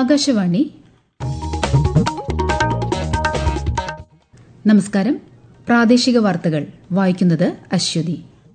ആകാശവാണി നമസ്കാരം പ്രാദേശിക വാർത്തകൾ വായിക്കുന്നത് അശ്വതി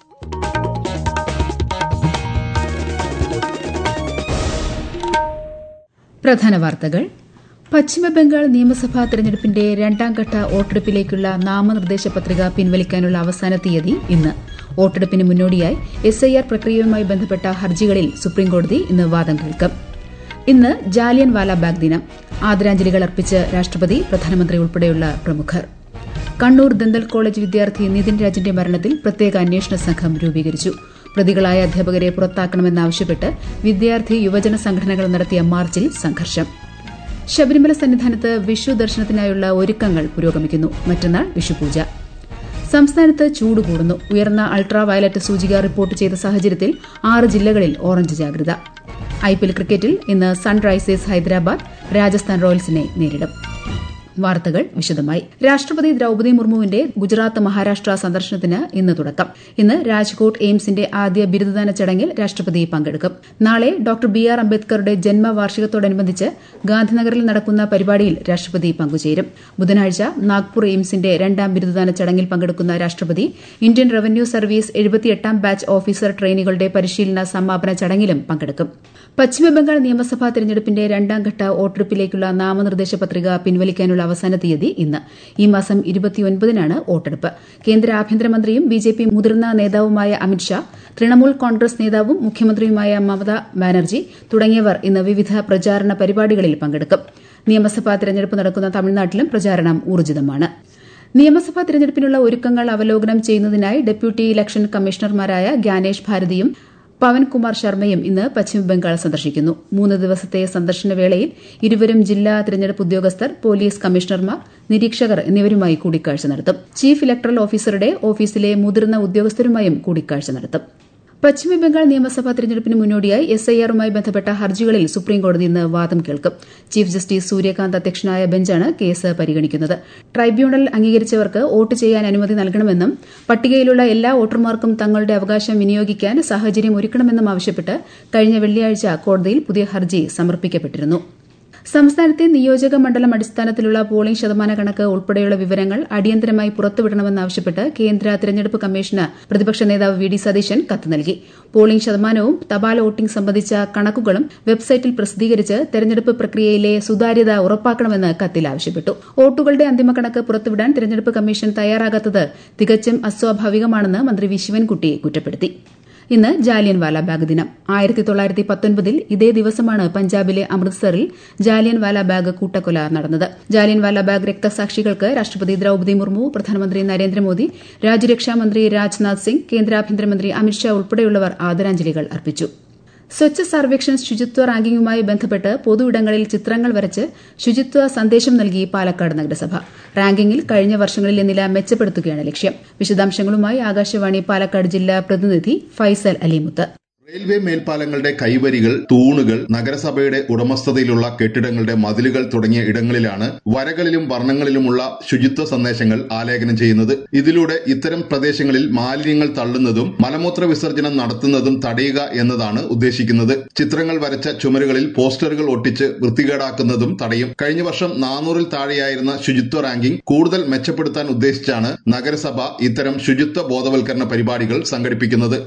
പ്രധാന വാർത്തകൾ പശ്ചിമബംഗാൾ നിയമസഭാ തെരഞ്ഞെടുപ്പിന്റെ രണ്ടാംഘട്ട വോട്ടെടുപ്പിലേക്കുള്ള നാമനിർദ്ദേശ പത്രിക പിൻവലിക്കാനുള്ള അവസാന തീയതി ഇന്ന് വോട്ടെടുപ്പിന് മുന്നോടിയായി എസ്ഐആർ പ്രക്രിയയുമായി ബന്ധപ്പെട്ട ഹർജികളിൽ സുപ്രീംകോടതി ഇന്ന് വാദം കേൾക്കും ഇന്ന് ജാലിയൻ വാലാബാഗ് ദിനം ആദരാഞ്ജലികൾ അർപ്പിച്ച് രാഷ്ട്രപതി പ്രധാനമന്ത്രി ഉൾപ്പെടെയുള്ള പ്രമുഖർ കണ്ണൂർ ദന്തൽ കോളേജ് വിദ്യാർത്ഥി നിതിൻ രാജിന്റെ മരണത്തിൽ പ്രത്യേക അന്വേഷണ സംഘം രൂപീകരിച്ചു പ്രതികളായ അധ്യാപകരെ പുറത്താക്കണമെന്നാവശ്യപ്പെട്ട് വിദ്യാർത്ഥി യുവജന സംഘടനകൾ നടത്തിയ മാർച്ചിൽ സംഘർഷം ശബരിമല സന്നിധാനത്ത് വിഷു ദർശനത്തിനായുള്ള ഒരുക്കങ്ങൾ പുരോഗമിക്കുന്നു മറ്റന്നാൾ വിഷുപൂജ സംസ്ഥാനത്ത് ചൂട് കൂടുന്നു ഉയർന്ന അൾട്രാ വയലറ്റ് സൂചിക റിപ്പോർട്ട് ചെയ്ത സാഹചര്യത്തിൽ ആറ് ജില്ലകളിൽ ഓറഞ്ച് ജാഗ്രത ഐപിഎൽ ക്രിക്കറ്റിൽ ഇന്ന് സൺറൈസേഴ്സ് ഹൈദരാബാദ് രാജസ്ഥാൻ റോയൽസിനെ നേരിടും വാർത്തകൾ വിശദമായി രാഷ്ട്രപതി ദ്രൌപദി മുർമുവിന്റെ ഗുജറാത്ത് മഹാരാഷ്ട്ര സന്ദർശനത്തിന് ഇന്ന് തുടക്കം ഇന്ന് രാജ്കോട്ട് എയിംസിന്റെ ആദ്യ ബിരുദദാന ചടങ്ങിൽ രാഷ്ട്രപതി പങ്കെടുക്കും നാളെ ഡോക്ടർ ബി ആർ അംബേദ്കറുടെ ജന്മവാർഷികത്തോടനുബന്ധിച്ച് ഗാന്ധിനഗറിൽ നടക്കുന്ന പരിപാടിയിൽ രാഷ്ട്രപതി പങ്കുചേരും ബുധനാഴ്ച നാഗ്പൂർ എയിംസിന്റെ രണ്ടാം ബിരുദദാന ചടങ്ങിൽ പങ്കെടുക്കുന്ന രാഷ്ട്രപതി ഇന്ത്യൻ റവന്യൂ സർവീസ് എഴുപത്തിയെട്ടാം ബാച്ച് ഓഫീസർ ട്രെയിനികളുടെ പരിശീലന സമാപന ചടങ്ങിലും പങ്കെടുക്കും പശ്ചിമബംഗാൾ നിയമസഭാ തെരഞ്ഞെടുപ്പിന്റെ രണ്ടാംഘട്ട വോട്ടെടുപ്പിലേക്കുള്ള നാമനിർദ്ദേശ പത്രിക പിൻവലിക്കാനുള്ള അവസാന തീയതി ഇന്ന് ഈ മാസം ഇരുപത്തിയൊൻപതിനാണ് വോട്ടെടുപ്പ് കേന്ദ്ര ആഭ്യന്തരമന്ത്രിയും ബിജെപി മുതിർന്ന നേതാവുമായ അമിത്ഷാ തൃണമൂൽ കോൺഗ്രസ് നേതാവും മുഖ്യമന്ത്രിയുമായ മമതാ ബാനർജി തുടങ്ങിയവർ ഇന്ന് വിവിധ പ്രചാരണ പരിപാടികളിൽ പങ്കെടുക്കും നിയമസഭാ തെരഞ്ഞെടുപ്പ് നടക്കുന്ന തമിഴ്നാട്ടിലും പ്രചാരണം ഊർജിതമാണ് നിയമസഭാ തെരഞ്ഞെടുപ്പിനുള്ള ഒരുക്കങ്ങൾ അവലോകനം ചെയ്യുന്നതിനായി ഡെപ്യൂട്ടി ഇലക്ഷൻ കമ്മീഷണർമാരായ ഗ്യാനേഷ് ഭാരതിയും പവൻകുമാർ ശർമ്മയും ഇന്ന് പശ്ചിമബംഗാൾ സന്ദർശിക്കുന്നു മൂന്ന് ദിവസത്തെ സന്ദർശന വേളയിൽ ഇരുവരും ജില്ലാ തിരഞ്ഞെടുപ്പ് ഉദ്യോഗസ്ഥർ പോലീസ് കമ്മീഷണർമാർ നിരീക്ഷകർ എന്നിവരുമായി കൂടിക്കാഴ്ച നടത്തും ചീഫ് ഇലക്ടറൽ ഓഫീസറുടെ ഓഫീസിലെ മുതിർന്ന ഉദ്യോഗസ്ഥരുമായും കൂടിക്കാഴ്ച നടത്തും പശ്ചിമബംഗാൾ നിയമസഭാ തെരഞ്ഞെടുപ്പിന് മുന്നോടിയായി എസ്ഐആറുമായി ബന്ധപ്പെട്ട ഹർജികളിൽ സുപ്രീംകോടതി ഇന്ന് വാദം കേൾക്കും ചീഫ് ജസ്റ്റിസ് സൂര്യകാന്ത് അധ്യക്ഷനായ ബെഞ്ചാണ് കേസ് പരിഗണിക്കുന്നത് ട്രൈബ്യൂണൽ അംഗീകരിച്ചവർക്ക് വോട്ട് ചെയ്യാൻ അനുമതി നൽകണമെന്നും പട്ടികയിലുള്ള എല്ലാ വോട്ടർമാർക്കും തങ്ങളുടെ അവകാശം വിനിയോഗിക്കാൻ സാഹചര്യം ഒരുക്കണമെന്നും ആവശ്യപ്പെട്ട് കഴിഞ്ഞ വെള്ളിയാഴ്ച കോടതിയിൽ പുതിയ ഹർജി സമർപ്പിക്കപ്പെട്ടിരുന്നു സംസ്ഥാനത്തെ നിയോജക മണ്ഡലം അടിസ്ഥാനത്തിലുള്ള പോളിംഗ് ശതമാന കണക്ക് ഉൾപ്പെടെയുള്ള വിവരങ്ങൾ അടിയന്തരമായി പുറത്തുവിടണമെന്നാവശ്യപ്പെട്ട് കേന്ദ്ര തെരഞ്ഞെടുപ്പ് കമ്മീഷന് പ്രതിപക്ഷ നേതാവ് വി ഡി സതീശൻ കത്ത് നൽകി പോളിംഗ് ശതമാനവും തപാൽ വോട്ടിംഗ് സംബന്ധിച്ച കണക്കുകളും വെബ്സൈറ്റിൽ പ്രസിദ്ധീകരിച്ച് തെരഞ്ഞെടുപ്പ് പ്രക്രിയയിലെ സുതാര്യത ഉറപ്പാക്കണമെന്ന് കത്തിൽ ആവശ്യപ്പെട്ടു വോട്ടുകളുടെ അന്തിമ കണക്ക് പുറത്തുവിടാൻ തെരഞ്ഞെടുപ്പ് കമ്മീഷൻ തയ്യാറാകാത്തത് തികച്ചും അസ്വാഭാവികമാണെന്ന് മന്ത്രി വി ശിവൻകുട്ടി കുറ്റപ്പെടുത്തി ഇന്ന് ജാലിയൻ വാലാബാഗ് ദിനം ആയിരത്തി തൊള്ളായിരത്തി പത്തൊൻപതിൽ ഇതേ ദിവസമാണ് പഞ്ചാബിലെ അമൃത്സറിൽ ജാലിയൻ വാലാബാഗ് കൂട്ടക്കൊല നടന്നത് ജാലിയൻ വാലാബാഗ് രക്തസാക്ഷികൾക്ക് രാഷ്ട്രപതി ദ്രൌപദി മുർമു പ്രധാനമന്ത്രി നരേന്ദ്രമോദി രാജ്യരക്ഷാമന്ത്രി രാജ്നാഥ് സിംഗ് കേന്ദ്ര ആഭ്യന്തരമന്ത്രി അമിത്ഷാ ഉൾപ്പെടെയുള്ളവർ ആദരാഞ്ജലികൾ അർപ്പിച്ചു സ്വച്ഛ് സർവേക്ഷൺ ശുചിത്വ റാങ്കിംഗുമായി ബന്ധപ്പെട്ട് പൊതുയിടങ്ങളിൽ ചിത്രങ്ങൾ വരച്ച് ശുചിത്വ സന്ദേശം നൽകി പാലക്കാട് നഗരസഭ റാങ്കിംഗിൽ കഴിഞ്ഞ വർഷങ്ങളിലെ നില മെച്ചപ്പെടുത്തുകയാണ് ലക്ഷ്യം വിശദാംശങ്ങളുമായി ആകാശവാണി പാലക്കാട് ജില്ലാ പ്രതിനിധി ഫൈസൽ അലിമുത്ത് റെയിൽവേ മേൽപ്പാലങ്ങളുടെ കൈവരികൾ തൂണുകൾ നഗരസഭയുടെ ഉടമസ്ഥതയിലുള്ള കെട്ടിടങ്ങളുടെ മതിലുകൾ തുടങ്ങിയ ഇടങ്ങളിലാണ് വരകളിലും വർണ്ണങ്ങളിലുമുള്ള ശുചിത്വ സന്ദേശങ്ങൾ ആലേഖനം ചെയ്യുന്നത് ഇതിലൂടെ ഇത്തരം പ്രദേശങ്ങളിൽ മാലിന്യങ്ങൾ തള്ളുന്നതും മലമൂത്ര വിസർജനം നടത്തുന്നതും തടയുക എന്നതാണ് ഉദ്ദേശിക്കുന്നത് ചിത്രങ്ങൾ വരച്ച ചുമരുകളിൽ പോസ്റ്ററുകൾ ഒട്ടിച്ച് വൃത്തികേടാക്കുന്നതും തടയും കഴിഞ്ഞ വർഷം നാനൂറിൽ താഴെയായിരുന്ന ശുചിത്വ റാങ്കിംഗ് കൂടുതൽ മെച്ചപ്പെടുത്താൻ ഉദ്ദേശിച്ചാണ് നഗരസഭ ഇത്തരം ശുചിത്വ ബോധവൽക്കരണ പരിപാടികൾ സംഘടിപ്പിക്കുന്നത്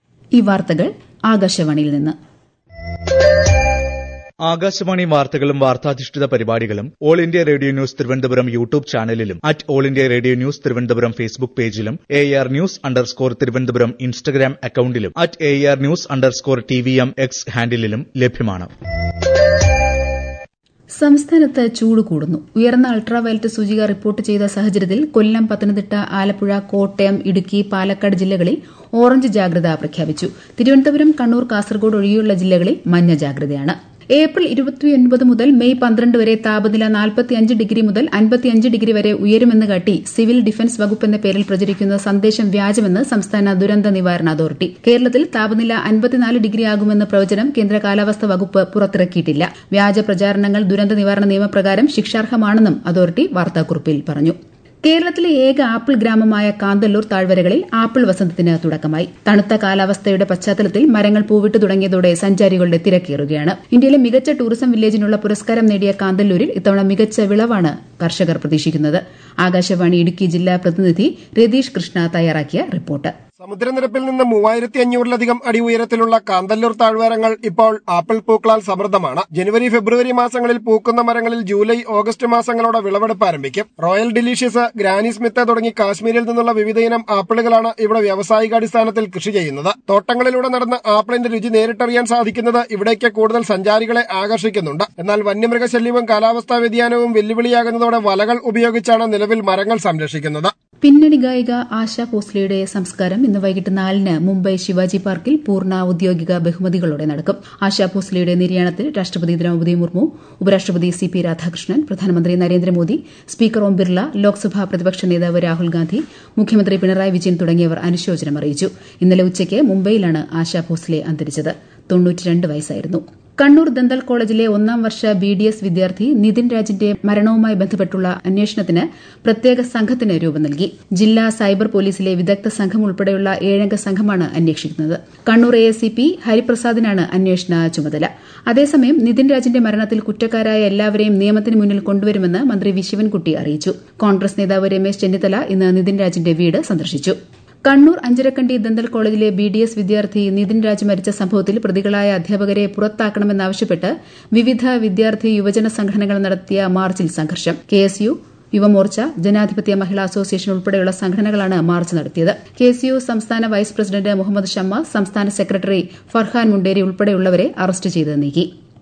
ഈ വാർത്തകൾ ആകാശവാണിയിൽ നിന്ന് ആകാശവാണി വാർത്തകളും വാർത്താധിഷ്ഠിത പരിപാടികളും all India radio news Thiruvananthapuram YouTube ചാനലിലും at all India radio news Thiruvananthapuram Facebook പേജിലും A R news underscore Thiruvananthapuram Instagram അക്കൌണ്ടിലും at A R news underscore T V M X ഹാൻഡിലും ലഭ്യമാണ് സംസ്ഥാനത്ത് ചൂട് കൂടുന്നു ഉയർന്ന അൾട്രാവയലറ്റ് സൂചിക റിപ്പോർട്ട് ചെയ്ത സാഹചര്യത്തിൽ കൊല്ലം പത്തനംതിട്ട ആലപ്പുഴ കോട്ടയം ഇടുക്കി പാലക്കാട് ജില്ലകളിൽ ഓറഞ്ച് ജാഗ്രത പ്രഖ്യാപിച്ചു തിരുവനന്തപുരം കണ്ണൂർ കാസർഗോഡ് ഒഴികെയുള്ള ജില്ലകളിൽ മഞ്ഞ ജാഗ്രതയാണ് ഏപ്രിൽ ഇരുപത്തിയൊൻപത് മുതൽ മെയ് പന്ത്രണ്ട് വരെ താപനില നാൽപ്പത്തിയഞ്ച് ഡിഗ്രി മുതൽ അൻപത്തിയഞ്ച് ഡിഗ്രി വരെ ഉയരുമെന്ന് കാട്ടി സിവിൽ ഡിഫൻസ് വകുപ്പ് എന്ന പേരിൽ പ്രചരിക്കുന്ന സന്ദേശം വ്യാജമെന്ന് സംസ്ഥാന ദുരന്ത നിവാരണ അതോറിറ്റി കേരളത്തിൽ താപനില അൻപത്തിനാല് ഡിഗ്രി ആകുമെന്ന പ്രവചനം കേന്ദ്ര കാലാവസ്ഥാ വകുപ്പ് പുറത്തിറക്കിയിട്ടില്ല വ്യാജ പ്രചാരണങ്ങൾ ദുരന്ത നിവാരണ നിയമപ്രകാരം ശിക്ഷാർഹമാണെന്നും അതോറിറ്റി വാർത്താക്കുറിപ്പിൽ പറഞ്ഞു കേരളത്തിലെ ഏക ആപ്പിൾ ഗ്രാമമായ കാന്തല്ലൂർ താഴ്വരകളിൽ ആപ്പിൾ വസന്തത്തിന് തുടക്കമായി തണുത്ത കാലാവസ്ഥയുടെ പശ്ചാത്തലത്തിൽ മരങ്ങൾ പൂവിട്ടു തുടങ്ങിയതോടെ സഞ്ചാരികളുടെ തിരക്കേറുകയാണ് ഇന്ത്യയിലെ മികച്ച ടൂറിസം വില്ലേജിനുള്ള പുരസ്കാരം നേടിയ കാന്തല്ലൂരിൽ ഇത്തവണ മികച്ച വിളവാണ് കർഷകർ പ്രതീക്ഷിക്കുന്നത് ആകാശവാണി ഇടുക്കി ജില്ലാ പ്രതിനിധി രതീഷ് കൃഷ്ണ തയ്യാറാക്കിയ റിപ്പോർട്ട് സമുദ്രനിരപ്പിൽ നിന്ന് മൂവായിരത്തി അഞ്ഞൂറിലധികം അടി ഉയരത്തിലുള്ള കാന്തല്ലൂർ താഴ്വാരങ്ങൾ ഇപ്പോൾ ആപ്പിൾ പൂക്കളാൽ സമൃദ്ധമാണ് ജനുവരി ഫെബ്രുവരി മാസങ്ങളിൽ പൂക്കുന്ന മരങ്ങളിൽ ജൂലൈ ഓഗസ്റ്റ് മാസങ്ങളോടെ വിളവെടുപ്പ് ആരംഭിക്കും റോയൽ ഡിലീഷ്യസ് ഗ്രാനി സ്മിത്ത് തുടങ്ങി കാശ്മീരിൽ നിന്നുള്ള വിവിധയിനം ആപ്പിളുകളാണ് ഇവിടെ വ്യാവസായികാടിസ്ഥാനത്തിൽ കൃഷി ചെയ്യുന്നത് തോട്ടങ്ങളിലൂടെ നടന്ന് ആപ്പിളിന്റെ രുചി നേരിട്ടറിയാൻ സാധിക്കുന്നത് ഇവിടേക്ക് കൂടുതൽ സഞ്ചാരികളെ ആകർഷിക്കുന്നുണ്ട് എന്നാൽ വന്യമൃഗശല്യവും കാലാവസ്ഥാ വ്യതിയാനവും വെല്ലുവിളിയാകുന്നതോടെ വലകൾ ഉപയോഗിച്ചാണ് നിലവിൽ മരങ്ങൾ സംരക്ഷിക്കുന്നത് പിന്നണി ഗായിക ആശ ഭോസ്ലെയുടെ സംസ്കാരം ഇന്ന് വൈകിട്ട് നാലിന് മുംബൈ ശിവാജി പാർക്കിൽ പൂർണ്ണ ഔദ്യോഗിക ബഹുമതികളോടെ നടക്കും ആശ ഭോസ്ലെയുടെ നിര്യാണത്തിൽ രാഷ്ട്രപതി ദ്രൌപദി മുർമു ഉപരാഷ്ട്രപതി സി പി രാധാകൃഷ്ണൻ പ്രധാനമന്ത്രി നരേന്ദ്രമോദി സ്പീക്കർ ഓം ബിർള ലോക്സഭാ പ്രതിപക്ഷ നേതാവ് രാഹുൽ ഗാന്ധി മുഖ്യമന്ത്രി പിണറായി വിജയൻ തുടങ്ങിയവർ അനുശോചനം അറിയിച്ചു ഇന്നലെ ഉച്ചയ്ക്ക് മുംബൈയിലാണ് ആശ ഭോസ്ലെ അന്തരിച്ചത് തൊണ്ണൂറ്റിരണ്ട് വയസ്സായിരുന്നു കണ്ണൂർ ദന്തൽ കോളേജിലെ ഒന്നാം വർഷ ബി ഡി എസ് വിദ്യാർത്ഥി നിതിൻ രാജിന്റെ മരണവുമായി ബന്ധപ്പെട്ടുള്ള അന്വേഷണത്തിന് പ്രത്യേക സംഘത്തിന് രൂപം നൽകി ജില്ലാ സൈബർ പോലീസിലെ വിദഗ്ധ സംഘം ഉൾപ്പെടെയുള്ള ഏഴംഗ സംഘമാണ് അന്വേഷിക്കുന്നത് Kannur A S C P ഹരിപ്രസാദിനാണ് അന്വേഷണ ചുമതല അതേസമയം നിതിൻ രാജിന്റെ മരണത്തിൽ കുറ്റക്കാരായ എല്ലാവരെയും നിയമത്തിന് മുന്നിൽ കൊണ്ടുവരുമെന്ന് മന്ത്രി വി ശിവൻകുട്ടി അറിയിച്ചു കോൺഗ്രസ് നേതാവ് രമേശ് ചെന്നിത്തല ഇന്ന് നിതിൻ രാജിന്റെ വീട് സന്ദർശിച്ചു കണ്ണൂർ അഞ്ചരക്കണ്ടി ദന്തൽ കോളേജിലെ ബി ഡി എസ് വിദ്യാർത്ഥി നിതിൻ രാജ് മരിച്ച സംഭവത്തിൽ പ്രതികളായ അധ്യാപകരെ പുറത്താക്കണമെന്നാവശ്യപ്പെട്ട് വിവിധ വിദ്യാർത്ഥി യുവജന സംഘടനകൾ നടത്തിയ മാർച്ചിൽ സംഘർഷം കെ എസ് യു യുവമോർച്ച ജനാധിപത്യ മഹിളാ അസോസിയേഷൻ ഉൾപ്പെടെയുള്ള സംഘടനകളാണ് മാർച്ച് നടത്തിയത് കെ എസ് യു സംസ്ഥാന വൈസ് പ്രസിഡന്റ് മുഹമ്മദ് ഷമ്മ സംസ്ഥാന സെക്രട്ടറി ഫർഹാൻ മുണ്ടേരി ഉൾപ്പെടെയുള്ളവരെ അറസ്റ്റ് ചെയ്ത് നീക്കി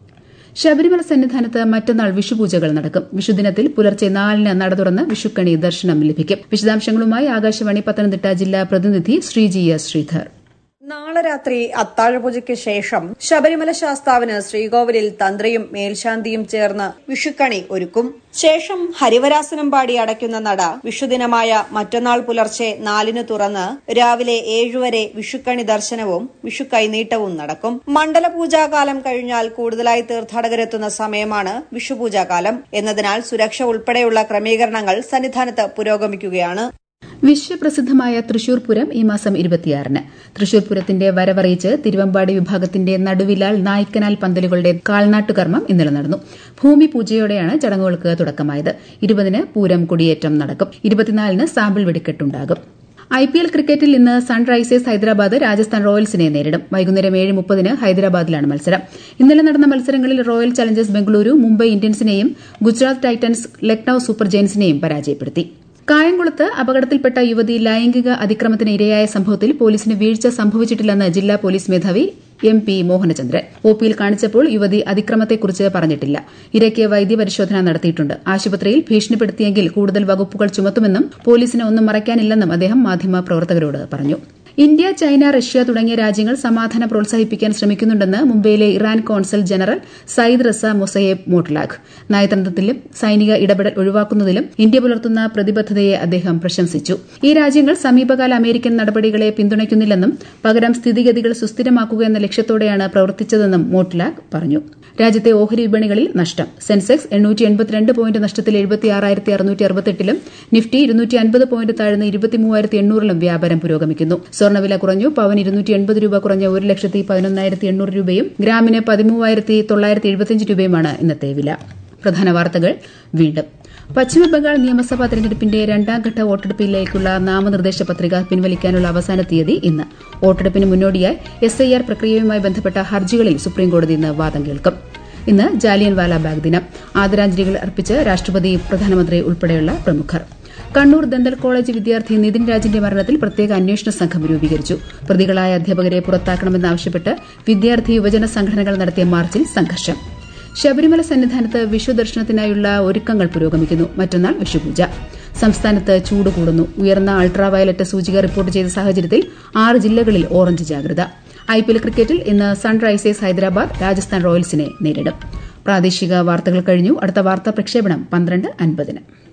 ശബരിമല സന്നിധാനത്ത് മറ്റന്നാൾ വിഷുപൂജകൾ നടക്കും വിഷുദിനത്തിൽ പുലർച്ചെ നാലിന് നട തുറന്ന് വിഷുക്കണി ദർശനം ലഭിക്കും വിശദാംശങ്ങളുമായി ആകാശവാണി പത്തനംതിട്ട ജില്ലാ പ്രതിനിധി ശ്രീജി എസ് ശ്രീധർ നാളെ രാത്രി അത്താഴപൂജയ്ക്ക് ശേഷം ശബരിമല ശാസ്താവിന് ശ്രീകോവിലിൽ തന്ത്രിയും മേൽശാന്തിയും ചേർന്ന് വിഷുക്കണി ഒരുക്കും ശേഷം ഹരിവരാസനം പാടി അടയ്ക്കുന്ന നട വിഷുദിനമായ മറ്റന്നാൾ പുലർച്ചെ നാലിന് തുറന്ന് രാവിലെ ഏഴുവരെ വിഷുക്കണി ദർശനവും വിഷു കൈനീട്ടവും നടക്കും മണ്ഡലപൂജാകാലം കഴിഞ്ഞാൽ കൂടുതലായി തീർത്ഥാടകരെത്തുന്ന സമയമാണ് വിഷുപൂജാകാലം എന്നതിനാൽ സുരക്ഷ ഉൾപ്പെടെയുള്ള ക്രമീകരണങ്ങൾ സന്നിധാനത്ത് പുരോഗമിക്കുകയാണ് വിശ്വപ്രസിദ്ധമായ തൃശൂർ പൂരം ഈ മാസം ഇരുപത്തിയാറിന് തൃശൂർ പൂരത്തിന്റെ വരവറിയിച്ച് തിരുവമ്പാടി വിഭാഗത്തിന്റെ നടുവിലാൽ നായ്ക്കനാൽ പന്തലുകളുടെ കാൽനാട്ടുകർമ്മം ഇന്നലെ നടന്നു ഭൂമി പൂജയോടെയാണ് ചടങ്ങുകൾക്ക് തുടക്കമായത് ഇരുപതിന് പൂരം കൊടിയേറ്റം നടക്കും ഇരുപത്തിനാലിന് സാമ്പിൾ വെടിക്കെട്ടുണ്ടാകും ഐ പി എൽ ക്രിക്കറ്റിൽ ഇന്ന് സൺറൈസേഴ്സ് ഹൈദരാബാദ് രാജസ്ഥാൻ റോയൽസിനെ നേരിടും വൈകുന്നേരം ഏഴ് മുപ്പതിന് ഹൈദരാബാദിലാണ് മത്സരം ഇന്നലെ നടന്ന മത്സരങ്ങളിൽ റോയൽ ചലഞ്ചേഴ്സ് ബംഗളൂരു മുംബൈ ഇന്ത്യൻസിനെയും ഗുജറാത്ത് ടൈറ്റൻസ് ലക്നൌ സൂപ്പർ ജയൻസിനെയും പരാജയപ്പെടുത്തി കായംകുളത്ത് അപകടത്തിൽപ്പെട്ട യുവതി ലൈംഗിക അതിക്രമത്തിന് ഇരയായ സംഭവത്തിൽ പോലീസിന് വീഴ്ച സംഭവിച്ചിട്ടില്ലെന്ന് ജില്ലാ പോലീസ് മേധാവി എം പി മോഹനചന്ദ്രൻ ഒ പിയിൽ കാണിച്ചപ്പോൾ യുവതി അതിക്രമത്തെക്കുറിച്ച് പറഞ്ഞിട്ടില്ല ഇരയ്ക്ക് വൈദ്യപരിശോധന നടത്തിയിട്ടുണ്ട് ആശുപത്രിയിൽ ഭീഷണിപ്പെടുത്തിയെങ്കിൽ കൂടുതൽ വകുപ്പുകൾ ചുമത്തുമെന്നും പോലീസിന് ഒന്നും മറയ്ക്കാനില്ലെന്നും അദ്ദേഹം മാധ്യമപ്രവർത്തകരോട് പറഞ്ഞു ഇന്ത്യ ചൈന റഷ്യ തുടങ്ങിയ രാജ്യങ്ങൾ സമാധാനം പ്രോത്സാഹിപ്പിക്കാൻ ശ്രമിക്കുന്നുണ്ടെന്ന് മുംബൈയിലെ Iran consul general Sayyid Raza Mosayeb Motlagh നയതന്ത്രത്തിലും സൈനിക ഇടപെടൽ ഒഴിവാക്കുന്നതിലും ഇന്ത്യ പുലർത്തുന്ന പ്രതിബദ്ധതയെ അദ്ദേഹം പ്രശംസിച്ചു ഈ രാജ്യങ്ങൾ സമീപകാല അമേരിക്കൻ നടപടികളെ പിന്തുണയ്ക്കുന്നില്ലെന്നും പകരം സ്ഥിതിഗതികൾ സുസ്ഥിരമാക്കുക എന്ന ലക്ഷ്യത്തോടെയാണ് പ്രവർത്തിച്ചതെന്നും മോട്ട്ലാഖ് പറഞ്ഞു രാജ്യത്തെ ഓഹരി വിപണികളിൽ നഷ്ടം സെൻസെക്സ് എണ്ണൂറ്റി എൺപത്തിരണ്ട് പോയിന്റ് നഷ്ടത്തിൽ എഴുപത്തിയാറായിരത്തി അറുന്നൂറ്റി അറുപത്തെട്ടിലും നിഫ്റ്റി ഇരുന്നൂറ്റി അൻപത് പോയിന്റ് താഴ്ന്ന് ഇരുപത്തിമൂവായിരത്തി എണ്ണൂറിലും വ്യാപാരം പുരോഗമിക്കുന്നു സ്വർണ്ണവില കുറഞ്ഞു പവൻ ഇരുന്നൂറ്റി എൺപത് രൂപ കുറഞ്ഞ ഒരു ലക്ഷത്തി പതിനൊന്നായിരത്തി എണ്ണൂറ് രൂപയും ഗ്രാമിന് പതിമൂവായിരത്തി തൊള്ളായിരത്തി എഴുപത്തിയഞ്ച് രൂപയുമാണ് ഇന്നത്തെ വില പ്രധാന വാർത്തകൾ വീണ്ടും പശ്ചിമബംഗാൾ നിയമസഭാ തെരഞ്ഞെടുപ്പിന്റെ രണ്ടാംഘട്ട വോട്ടെടുപ്പിലേക്കുള്ള നാമനിർദ്ദേശ പത്രിക പിൻവലിക്കാനുള്ള അവസാന തീയതി ഇന്ന് വോട്ടെടുപ്പിന് മുന്നോടിയായി എസ് ഐ ആർ പ്രക്രിയയുമായി ബന്ധപ്പെട്ട ഹർജികളിൽ സുപ്രീംകോടതി ഇന്ന് വാദം കേൾക്കും ഇന്ന് ജാലിയൻ വാലാബാഗ് ദിനം ആദരാഞ്ജലികൾ അർപ്പിച്ച് രാഷ്ട്രപതി പ്രധാനമന്ത്രി ഉൾപ്പെടെയുള്ള പ്രമുഖർ കണ്ണൂർ ദന്തൽ കോളേജ് വിദ്യാർത്ഥി നിതിൻ രാജിന്റെ മരണത്തിൽ പ്രത്യേക അന്വേഷണ സംഘം രൂപീകരിച്ചു പ്രതികളായ അധ്യാപകരെ പുറത്താക്കണമെന്നാവശ്യപ്പെട്ട് വിദ്യാർത്ഥി യുവജന സംഘടനകൾ നടത്തിയ മാർച്ചിൽ സംഘർഷം ശബരിമല സന്നിധാനത്ത് വിഷു ദർശനത്തിനായുള്ള ഒരുക്കങ്ങൾ പുരോഗമിക്കുന്നു മറ്റന്നാൾ വിഷുപൂജ സംസ്ഥാനത്ത് ചൂട് കൂടുന്നു ഉയർന്ന അൾട്രാവയലറ്റ് സൂചിക റിപ്പോർട്ട് ചെയ്ത സാഹചര്യത്തിൽ ആറ് ജില്ലകളിൽ ഓറഞ്ച് ജാഗ്രത ഐപിഎൽ ക്രിക്കറ്റിൽ ഇന്ന് സൺറൈസേഴ്സ് ഹൈദരാബാദ് രാജസ്ഥാൻ റോയൽസിനെ നേരിടും പ്രാദേശിക വാർത്തകൾ കഴിഞ്ഞു അടുത്ത വാർത്താ പ്രക്ഷേപണം പന്ത്രണ്ട് അൻപതിന്